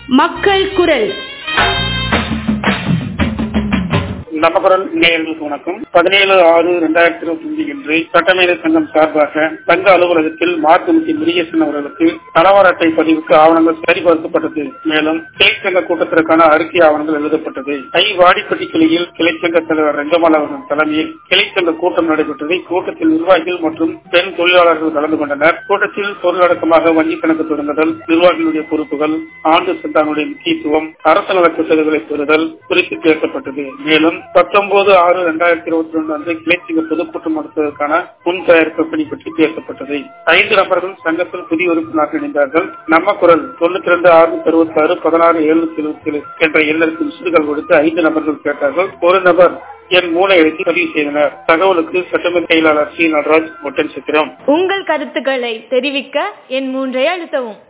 மக்கள் குரல் நமக்குரல் நேயர்களுக்கு வணக்கம் பதினேழு ஆறு இரண்டாயிரத்தி இருபத்தி அஞ்சு இன்று சட்டமேதை சங்கம் சார்பாக சங்க அலுவலகத்தில் மார்க்குமுத்தி முருகேசன் அவர்களுக்கு தரவார் அட்டை பதிவுக்கு ஆவணங்கள் சரிபார்க்கப்பட்டது மேலும் கிளைச்சங்க கூட்டத்திற்கான அறிக்கை ஆவணங்கள் எழுதப்பட்டது ஐ வாடிப்பட்டி கிளையில் கிளைச்சங்க தலைவர் ரங்கமால் அவர்கள் தலைமையில் கிளைச்சங்க கூட்டம் நடைபெற்றது கூட்டத்தில் நிர்வாகிகள் மற்றும் பெண் தொழிலாளர்கள் கலந்து கொண்டனர் கூட்டத்தில் பொருளடக்கமாக வங்கி கணக்கு தொடங்குதல் நிர்வாகிகளுடைய பொறுப்புகள் ஆண்டு சந்தானுடைய முக்கியத்துவம் அரசு நலத்திட்டங்களை பெறுதல் குறித்து பேசப்பட்டது மேலும் பத்தொன்பது ஆறு இரண்டாயிரத்தி இருபத்தி ரெண்டு அன்று கிளைச்சிங்க பொதுக்கூட்டம் நடத்துவதற்கான முன் தயாரிப்பு பணி பற்றி பேசப்பட்டது ஐந்து நபர்கள் சங்கத்தில் புதிய உறுப்பினராக இணைந்தார்கள் நம்ம குரல் தொண்ணூத்தி ரெண்டு ஆறுநூத்தி அறுபத்தி ஆறு பதினாறு எழுநூத்தி எழுபத்தி ஏழு என்ற எண்ணருக்கு மிஸ்டுகள் கொடுத்து ஐந்து நபர்கள் கேட்டார்கள் ஒரு நபர் என் மூளை எழுதி பதிவு செய்தனர் தகவலுக்கு சட்டமன்ற செயலாளர் சி நடராஜ் ஒட்டன் சித்திரம் உங்கள் கருத்துக்களை தெரிவிக்க என் மூன்றை அழுத்தவும்